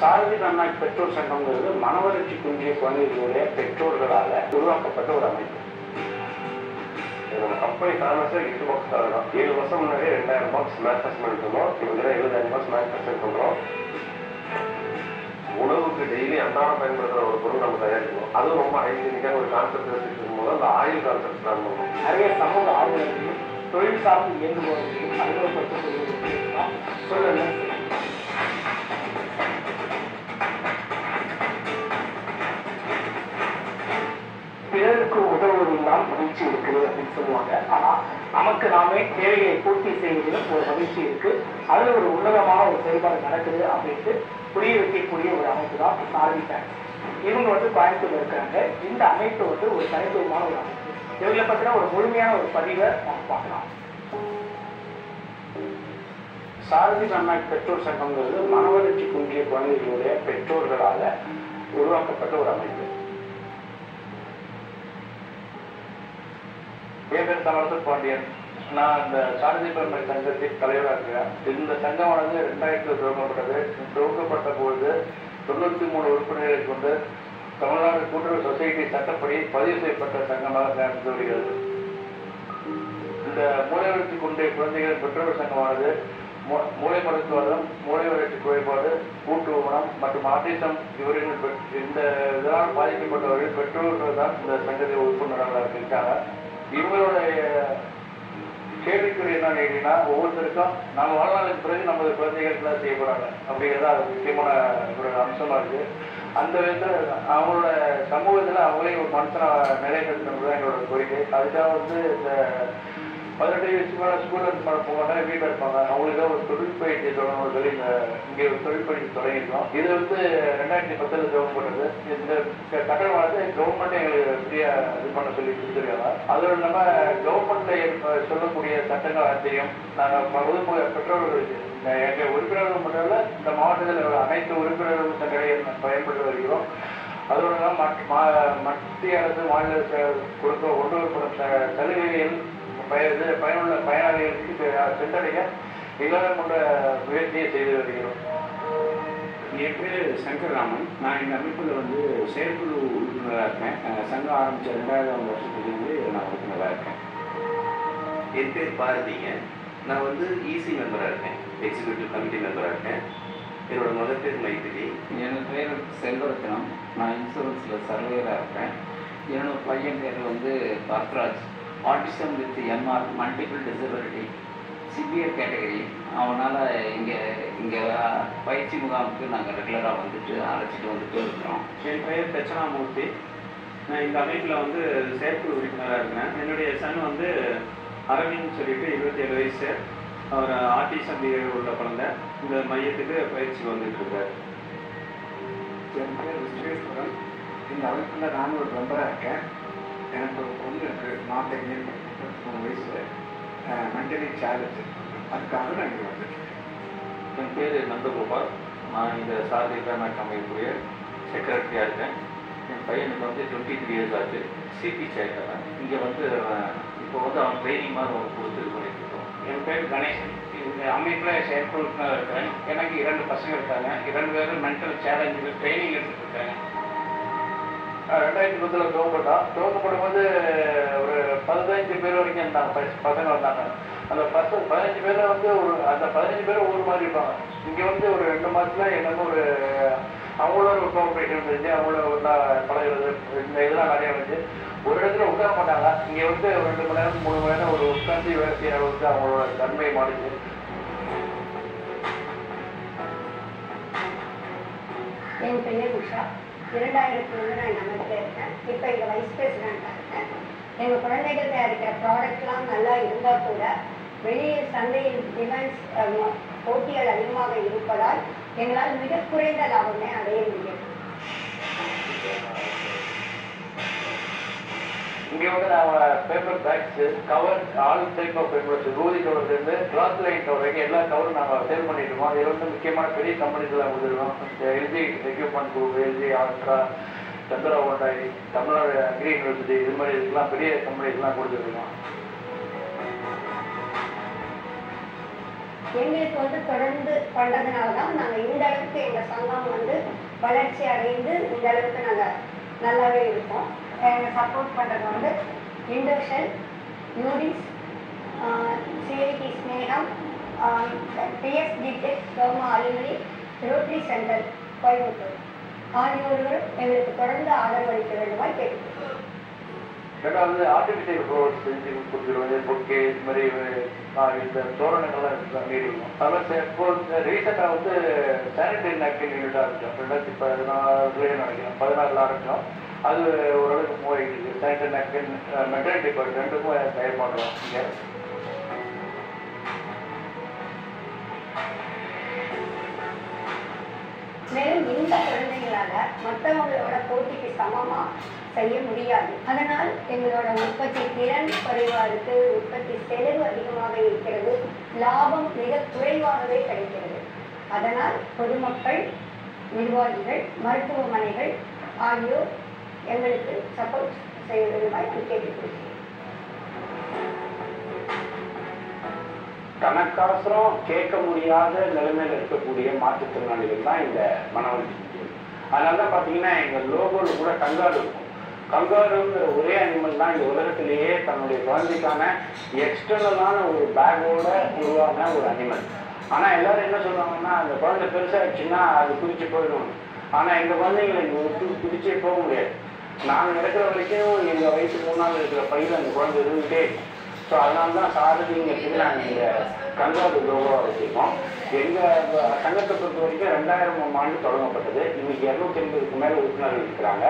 சாரதி அண்ணாக் பெற்றோர் சங்கம்ங்கிறது மனவளர்ச்சி குன்றிய குழந்தைகளுடைய பெற்றோர்களால உருவாக்கப்பட்ட ஒரு அமைப்பு நம்ம கம்பெனி ஃபேமஸே எட்டு பாக்ஸ் தான் ஏழு வருஷம் முன்னாடியே ரெண்டாயிரம் பாக்ஸ் மேட்ச் அசஸ்மெண்ட் பண்ணோம் இப்போ எழுபதாயிரம் பாக்ஸ் மேட்ச் அசஸ்மெண்ட் பண்ணுறோம் உணவுக்கு டெய்லி அன்றாடம் பயன்படுத்துகிற ஒரு பொருள் நம்ம தயாரிக்கணும் அதுவும் ரொம்ப ஹைஜீனிக்கான ஒரு கான்செப்ட் வச்சுருக்கும் போது அந்த ஆயில் கான்செப்ட் பிளான் பண்ணணும் நிறைய சமூக ஆர்வலர்களையும் தொழில் சார்ந்து இயங்குபவர்களையும் அறிமுகப்படுத்தக்கூடிய தான் சூழல் பிறருக்கு உதவுவதில் தான் மகிழ்ச்சி இருக்குது அப்படின்னு சொல்லுவாங்க ஆனா நமக்கு நாமே தேவைகளை பூர்த்தி செய்வதிலும் ஒரு மகிழ்ச்சி இருக்கு அதுல ஒரு உன்னதமான ஒரு செயல்பாடு நடக்குது அப்படின்ட்டு புரிய வைக்கக்கூடிய ஒரு அமைப்பு தான் சாரதி பேங்க் இவங்க வந்து கோயம்புத்தூர்ல இருக்காங்க இந்த அமைப்பு வந்து ஒரு தனித்துவமான ஒரு அமைப்பு இவங்களை பத்தின ஒரு முழுமையான ஒரு பதிவை நம்ம பார்க்கலாம் சாரதி அண்ணாக் பெற்றோர் சங்கம்ங்கிறது மனவளர்ச்சி குன்றிய குழந்தைகளுடைய பெற்றோர்களால உருவாக்கப்பட்ட ஒரு அமைப்பு என் பேர் தமிழர் பாண்டியன் நான் இந்த சாரதி பெருமை சங்கத்தின் தலைவராக இருக்கிறேன் இந்த சங்கமானது ரெண்டாயிரத்தில் துவங்கப்பட்டது துவங்கப்பட்ட பொழுது தொண்ணூற்றி மூணு உறுப்பினர்களை கொண்டு தமிழ்நாடு கூட்டுறவு சொசைட்டி சட்டப்படி பதிவு செய்யப்பட்ட சங்கமாக நடந்து வருகிறது இந்த மூளை வளர்ச்சி கொண்ட குழந்தைகள் பெற்றோர் சங்கமானது மூ- மூளை மருத்துவம் மூளை வளர்ச்சி குறைபாடு கூட்டு ஊனம் மற்றும் ஆட்டிசம் இவர்கள் பெற்- இந்த இதனால் பாதிக்கப்பட்டவர்கள் பெற்றோர்கள் தான் இந்த சங்கத்தில் உறுப்பினர்களாக இருக்காங்க இவங்களுடைய கேள்விக்குறி என்ன கேட்டீங்கன்னா ஒவ்வொருத்தருக்கும் நம்ம வாழ்நாளுக்கு பிறகு நமது குழந்தைகளுக்கு தான் செய்யப்படுறாங்க அப்படிங்கிறது அது முக்கியமான ஒரு அம்சமா இருக்கு அந்த விதத்தில் அவங்களோட சமூகத்தில் அவங்களே ஒரு மனுஷனை நிலைநிறுத்தணும் தான் எங்களோட கோரிக்கை அதுக்காக வந்து இந்த பதினெட்டு வயசு மேலே ஸ்கூலில் இருந்து போவாங்க வீட்டில் இருப்பாங்க அவங்களுக்கு ஒரு தொழில் பயிற்சி தொடங்கணும்னு சொல்லி இந்த இங்கே ஒரு தொழில் பயிற்சி தொடங்கியிருக்கோம் இது வந்து ரெண்டாயிரத்தி பத்தில் துவங்கப்பட்டது இந்த க- கட்டணமானது கவர்மெண்ட் எங்களுக்கு ஃப்ரீயாக இது பண்ண சொல்லி கொடுத்துருக்காங்க அதுவும் இல்லாமல் கவர்மெண்ட்டில் சொல்லக்கூடிய சட்டங்கள் அனைத்தையும் நாங்கள் பொதுமு பெற்றோர்களுக்கு இந்த எங்கள் உறுப்பினர்கள் மட்டும் இல்லை இந்த மாவட்டத்தில் உள்ள அனைத்து உறுப்பினர்கள் சங்கங்களை பயன்படுத்தி வருகிறோம் அதோடு இல்லாமல் மட்- மா- மத்திய அரசு மாநில அரசு கொடுக்க கொண்டு வரப்படும் ச- சலுகைகள் பய இது பயனுள்ள பயனாளிகளுக்கு செ- சென்றடைய எங்களால் கொண்ட முயற்சியை செய்து வருகிறோம் என் பேர் சங்கர்ராமன் நான் இந்த அமைப்பில் வந்து செயற்குழு உறுப்பினராக இருக்கேன் அஹ் சங்கம் ஆரம்பித்த ரெண்டாயிரம் வருஷத்துலேருந்து நான் உறுப்பினராக இருக்கேன் என் பேர் பாரதிங்க நான் வந்து இசி மெம்பராக இருக்கேன் எக்ஸிக்யூட்டிவ் கமிட்டி மெம்பராக இருக்கேன் என்னோட முதல் பேர் மைத்திரி என் பேர் செல்வரத்னம் நான் இன்சூரன்ஸில் சர்வேயராக இருக்கேன் என்னோட பையன் பேர் வந்து Parthraj autism with MR multiple disability severe category அவனால் இங்கே இங்கே பயிற்சி முகாமுக்கு நாங்கள் ரெகுலராக வந்துட்டு அழைச்சிட்டு வந்துட்டு இருக்கிறோம் என் பெயர் தட்சணாமூர்த்தி நான் இந்த அமைப்பில் வந்து செயற்குழு உறுப்பினராக இருக்கிறேன் என்னுடைய சன் வந்து அரவிந்த் சொல்லிட்டு இருபத்தி ஏழு வயசு அவர் ஆர்டிசம் உள்ள குழந்தை இந்த மையத்துக்கு பயிற்சி வந்துட்டு இருக்காரு என் பேர் விஸ்வேஸ்வரன் இந்த அமைப்பில் நான் ஒரு மெம்பராக இருக்கேன் எனக்கு ஒரு பொண்ணு இருக்கு நாற்பத்தி முப்பத்தி மூணு வயசு மென்டலி சேலஞ்சு அதுக்காக நான் இங்கே வந்துருக்கேன் என் பேர் நந்தகோபால் நான் இந்த சாரதி பேமெண்ட் அமைப்புடைய செக்ரட்டரியாக இருக்கேன் என் பையனுக்கு வந்து டுவெண்ட்டி த்ரீ இயர்ஸ் ஆச்சு சிபி சேர்க்கிறேன் இங்கே வந்து அவன் இப்போ வந்து அவன் ட்ரைனிங் மாதிரி அவனுக்கு கொடுத்து இது பண்ணிட்டு இருக்கோம் என் பேர் கணேசன் இந்த அமைப்பில் செயற்குழு உறுப்பினராக இருக்கிறேன் எனக்கு இரண்டு பசங்க இருக்காங்க இரண்டு பேரும் மென்டல் சேலஞ்சில் ட்ரைனிங் எடுத்துட்டு இருக்காங்க அஹ் ரெண்டாயிரத்தி பத்தில் துவங்கப்பட்டோம் துவங்கப்படும் போது ஒரு பதினஞ்சு பேர் வரைக்கும் இருந்தாங்க பச- பசங்க வந்தாங்க அந்த பத்து பதினஞ்சு பேர்ல வந்து ஒரு அந்த பதினஞ்சு பேர் ஒவ்வொரு மாதிரி இருப்பாங்க இங்கே வந்து ஒரு ரெண்டு மாதத்துல என்னமோ ஒரு அவங்களோட ஒரு கோஆப்ரேஷன் இருந்துச்சு அவங்களோட ஒன்றா பழகிறது இந்த இதெல்லாம் நிறைய இருந்துச்சு ஒரு இடத்துல உட்கார மாட்டாங்க இங்கே வந்து ஒரு ரெண்டு மணி நேரம் மூணு மணி நேரம் ஒரு உட்காந்து வேலை செய்யற அளவுக்கு அவங்களோட தன்மையை மாறிச்சு என் பெயர் உஷா இரண்டாயிரத்தி ஒன்று நான் இந்த அமைப்பில் இருக்கேன் இப்போ இங்கே வைஸ் பிரசிடெண்ட்டாக இருக்கேன் எங்கள் குழந்தைகள் தயாரிக்கிற ப்ராடக்ட்லாம் நல்லா இருந்தால் கூட வெளியில் சந்தையில் டிமாண்ட்ஸ் போட்டிகள் அதிகமாக இருப்பதால் எங்களால் மிக குறைந்த லாபமே அடைய முடியும் இங்க வந்து நாம paper bags cover all type of papers ரூதி கவர்ல இருந்து கிளாத் லைன் கவர் வரைக்கும் எல்லா கவரும் நாம சேல் பண்ணிட்டு இருக்கோம் இதுல வந்து முக்கியமான பெரிய கம்பெனிஸ் எல்லாம் கொடுத்துருக்கோம் LG equipment group LG alter Chandra Hyundai Tamil Nadu agri university இது மாதிரி இதுக்கெல்லாம் பெரிய கம்பெனிஸ் எல்லாம் கொடுத்துருக்கோம் எங்களுக்கு வந்து தொடர்ந்து பண்றதுனால தான் நாங்கள் இந்த அளவுக்கு எங்கள் சங்கம் வந்து வளர்ச்சி அடைந்து இந்த அளவுக்கு நாங்கள் நல்லாவே இருக்கோம் எங்களை சப்போர்ட் பண்ணுறது வந்து இண்டோஷல் noodles CIT Sneham PST tech கவர்மா அலுவலி ரோட்டரி சென்டர் கோயம்புத்தூர் ஆகியோர்களும் எங்களுக்கு தொடர்ந்து ஆதரவு அளிக்க வேண்டுமாய் கேட்டுக்கொள்கிறோம் ரெண்டாவது ஆர்டிஃபிஷியல் ஃப்ளவர்ஸ் செஞ்சு கொடுத்துருவது பொக்கே இது மாதிரி ஆஹ் இந்த தோரணங்கள்லாம் இருக்குது நீடிக்கும் அதெல்லாம் இப்போ ரீசெண்டாக வந்து சானிடரி நாப்கின் யூனிட் ஆரம்பிச்சோம் ரெண்டாயிரத்தி பதினாறுலேயே நினைக்கிறேன் பதினாறுல ஆரம்பிச்சோம் அது ஓரளவுக்கு மூவ் ஆகிட்டு இருக்கு சானிடரி நாப்கின் மெட்டர்னிட்டி பார்ட் ரெண்டுக்கும் தயார் பண்ணுறோம் இங்கே மேலும் இந்த குழந்தைங்களால மற்றவங்களோட போட்டிக்கு சமமா செய்ய முடியாது அதனால் எங்களோட உற்பத்தி திறன் குறைவா இருக்கு உற்பத்தி செலவு அதிகமாக இருக்கிறது லாபம் மிக குறைவாகவே கிடைக்கிறது அதனால் பொதுமக்கள் நிர்வாகிகள் மருத்துவமனைகள் ஆகியோர் எங்களுக்கு சப்போர்ட் செய்ய வேண்டுமாய் நான் கேட்டுக்கொள்கிறேன் கணக்காசரம் கேட்க முடியாத நிலைமையில இருக்கக்கூடிய மாற்றுத்திறனாளிகள் தான் இந்த மனவளர்ச்சி குழுக்கள். அதனால தான் பார்த்தீங்கன்னா எங்கள் லோகோவில் கூட கங்காரு இருக்கும் கங்காருங்கிற ஒரே அனிமல் தான் இந்த உலகத்திலேயே தன்னுடைய குழந்தைக்கான எக்ஸ்டர்னலான ஒரு பேக்கோட உருவான ஒரு அனிமல் ஆனால் எல்லாரும் என்ன சொல்லுவாங்கன்னா அந்த குழந்தை பெருசாகிடுச்சுன்னா அது குதிச்சு போயிடும் ஆனால் எங்கள் குழந்தைங்களை இங்கே விட்டு குதிச்சே போக முடியாது நாங்கள் இருக்கிற வரைக்கும் எங்கள் வயசுக்கு முன்னால் இருக்கிற பையில அந்த குழந்தை இருந்துகிட்டே இருக்கும் ஸோ அதனால தான் சாரதிங்கிறதுக்கு நாங்கள் இந்த கங்காரு லோகோவாக வச்சுருக்கோம் எங்கள் சங்கத்தை பொறுத்த வரைக்கும் ரெண்டாயிரம் ஆண்டு தொடங்கப்பட்டது இன்னைக்கு இரநூத்தி ஐம்பதுக்கு மேலே உறுப்பினர்கள் இருக்கிறாங்க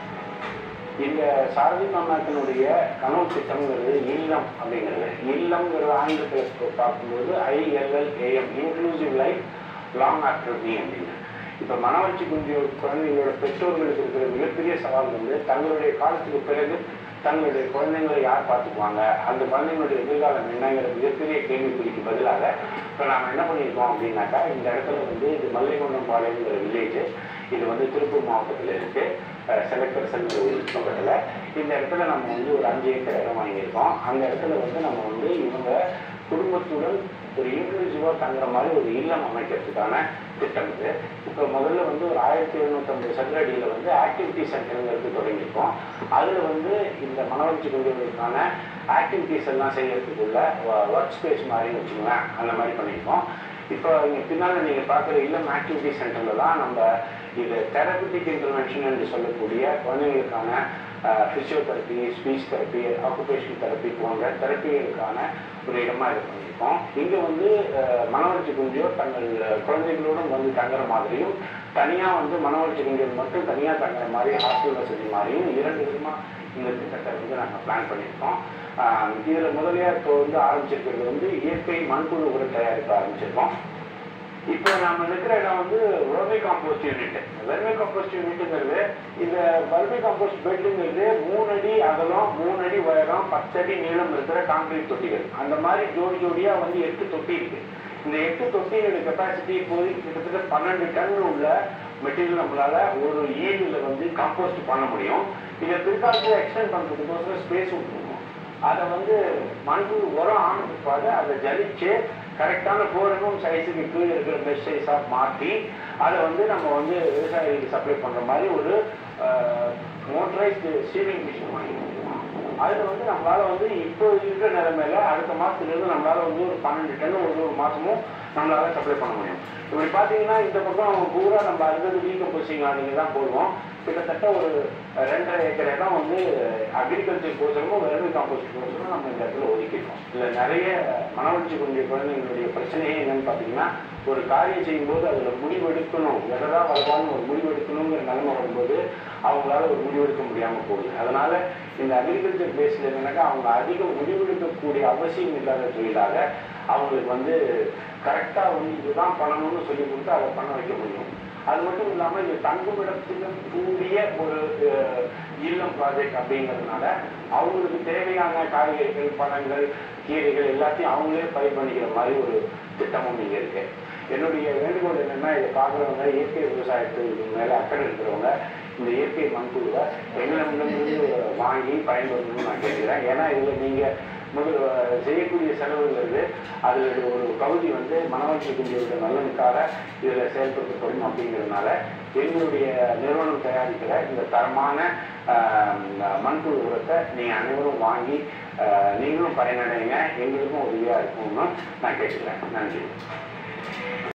இந்த சாரதி மாநாட்டினுடைய கனவு திட்டம்ங்கிறது இல்லம் அப்படிங்கிறது இல்லம்ங்கிறது ஆங்கிலத்தில் பார்க்கும்போது ILL AM inclusive life long after me அப்படின்னு இப்போ மனவளர்ச்சி குஞ்சிய குழந்தைங்களோட பெற்றோர்களுக்கு இருக்கிற மிகப்பெரிய சவால் வந்து தங்களுடைய காலத்துக்கு பிறகு தங்களுடைய குழந்தைங்களை யார் பார்த்துக்குவாங்க அந்த குழந்தைங்களுடைய எதிர்காலம் என்னங்கிற மிகப்பெரிய கேள்விக்குறிக்கு பதிலாக இப்போ நாம் என்ன பண்ணியிருக்கோம் அப்படின்னாக்கா இந்த இடத்துல வந்து இது மல்லிகொண்டம் பாளையங்கிற வில்லேஜ் இது வந்து திருப்பூர் மாவட்டத்தில் இருக்கு செலக்டர்ஸ்ங்கிற ஒரு பக்கத்தில் இந்த இடத்துல நம்ம வந்து ஒரு அஞ்சு ஏக்கர் இடம் வாங்கியிருக்கோம் அந்த இடத்துல வந்து நம்ம வந்து இவங்க குடும்பத்துடன் ஒரு இன்க்ளூசிவாக தங்குற மாதிரி ஒரு இல்லம் அமைக்கிறதுக்கான திட்டம் இது இப்போ முதல்ல வந்து ஒரு ஆயிரத்தி எழுநூற்றம்பது சதுர அடியில் வந்து ஆக்டிவிட்டி சென்டருங்கிறது தொடங்கியிருக்கோம் அதில் வந்து இந்த மனவளர்ச்சி கொண்டவர்களுக்கான ஆக்டிவிட்டிஸ் எல்லாம் செய்யறதுக்குள்ள ஒர்க் ஸ்பேஸ் மாதிரி வச்சுக்கோங்களேன் அந்த மாதிரி பண்ணியிருக்கோம் இப்போ இங்கே பின்னால் நீங்கள் பார்க்குற இல்லம் ஆக்டிவிட்டி சென்டரில் தான் நம்ம இது தெரபிட்டிக் இன்டர்வென்ஷன் என்று சொல்லக்கூடிய குழந்தைங்களுக்கான physiotherapy speech therapy occupation therapy போன்ற தெரப்பிகளுக்கான ஒரு இடமா இது பண்ணியிருக்கோம் இங்கே வந்து அஹ், மனவளர்ச்சி குஞ்சியோர் தங்கள் குழந்தைகளோடும் வந்து தங்குற மாதிரியும் தனியாக வந்து மனவளர்ச்சி குஞ்சியோர் மட்டும் தனியாக தங்குற மாதிரி ஹாஸ்டல் வசதி மாதிரியும் இரண்டு விதமாக இந்த திட்டத்தை வந்து நாங்கள் பிளான் பண்ணியிருக்கோம் இதில் முதலியா இப்போ வந்து ஆரம்பிச்சிருக்கிறது வந்து இயற்கை மண்புழு உர தயாரிக்க ஆரம்பிச்சிருக்கோம் இப்போ நாம இருக்கிற இடம் வந்து vermi compost unit vermi compost யூனிட்டுங்கிறது இந்த வர்மி காம்போஸ்ட் பெட்டுங்கிறது மூணு அடி அகலம் மூணு அடி உயரம் பத்து அடி நீளம் இருக்கிற கான்கிரீட் தொட்டிகள் அந்த மாதிரி ஜோடி ஜோடியா வந்து எட்டு தொட்டி இருக்கு இந்த எட்டு தொட்டியோட கெப்பாசிட்டி இப்போது கிட்டத்தட்ட பன்னெண்டு டன் உள்ள மெட்டீரியல் நம்மளால ஒரு ஈல்டுல வந்து காம்போஸ்ட் பண்ண முடியும் இதை பிற்காலத்தில் எக்ஸ்டெண்ட் பண்ணுறதுக்கோசரம் ஸ்பேஸ் விட்டுருவோம் அதை வந்து மண்புழு உரம் ஆன பிற்பாடு அதை ஜலிச்சு கரெக்டான ஃபோர் எம்எம் சைஸுக்கு கீழே இருக்கிற மெஷ் சைஸாக மாற்றி அதை வந்து நம்ம வந்து விவசாயிகளுக்கு சப்ளை பண்ணுற மாதிரி ஒரு மோட்டரைஸ்டு சீவிங் மிஷின் வாங்கிக்கிறோம் அதில் வந்து நம்மளால வந்து இப்போ இருக்கிற நிலைமையில அடுத்த மாதத்துலேருந்து நம்மளால வந்து ஒரு பன்னெண்டு டன் ஒரு ஒரு மாதமும் நம்மளால சப்ளை பண்ண முடியும் இப்படி பார்த்தீங்கன்னா இந்த பக்கம் பூரா நம்ம அடுத்தது டீகம்போசிங் ஆர்டிங்க தான் போடுவோம் கிட்டத்தட்ட ஒரு ரெண்டரை ஏக்கர் இடம் வந்து அக்ரிகல்ச்சர் கோசரமும் வெறுமை காம்போஸ்ட் கோசரமும் நம்ம இந்த இடத்துல ஒதுக்கியிருக்கோம் இதில் நிறைய மனவளர்ச்சி கொஞ்சம் குழந்தைங்களுடைய பிரச்சனையே என்னன்னு பார்த்தீங்கன்னா ஒரு காரியம் செய்யும்போது அதில் முடிவெடுக்கணும் எதா வரலான்னு ஒரு முடிவெடுக்கணுங்கிற நிலைமை வரும்போது அவங்களால ஒரு முடிவெடுக்க முடியாமல் போகுது அதனால இந்த அக்ரிகல்ச்சர் பேஸில் என்னன்னாக்கா அவங்க அதிகம் முடிவெடுக்கக்கூடிய அவசியம் இல்லாத தொழிலாக அவங்களுக்கு வந்து கரெக்டாக வந்து இதுதான் பண்ணணும்னு சொல்லி கொடுத்து அதை பண்ண வைக்க முடியும் அது மட்டும் இல்லாமல் இது தங்குமிடத்துடன் கூடிய ஒரு அஹ், இல்லம் ப்ராஜெக்ட் அப்படிங்கிறதுனால அவங்களுக்கு தேவையான காய்கறிகள் பழங்கள் கீரைகள் எல்லாத்தையும் அவங்களே பயிர் பண்ணிக்கிற மாதிரி ஒரு திட்டமும் இங்கே இருக்கு என்னுடைய வேண்டுகோள் என்னன்னா இதை பார்க்குறவங்க இயற்கை விவசாயத்துக்கு மேலே அக்கறை இருக்கிறவங்க இந்த இயற்கை மண்புழுவை எங்களிடமிருந்து வாங்கி பயன்படுத்தணும்னு நான் கேட்கிறேன் ஏன்னா இதில் நீங்கள் முதல் செய்யக்கூடிய செலவுங்கிறது அதில் ஒரு பகுதி வந்து மனவளர்ச்சி குஞ்சுடைய நலனுக்காக இதில் செயல்படுத்தப்படும் அப்படிங்கிறதுனால எங்களுடைய நிறுவனம் தயாரிக்கிற இந்த தரமான ஆஹ், மண்புழு உரத்தை நீங்கள் அனைவரும் வாங்கி ஆஹ், நீங்களும் பயனடைங்க எங்களுக்கும் உதவியாக இருக்கும்னு நான் கேட்டுக்கிறேன் நன்றி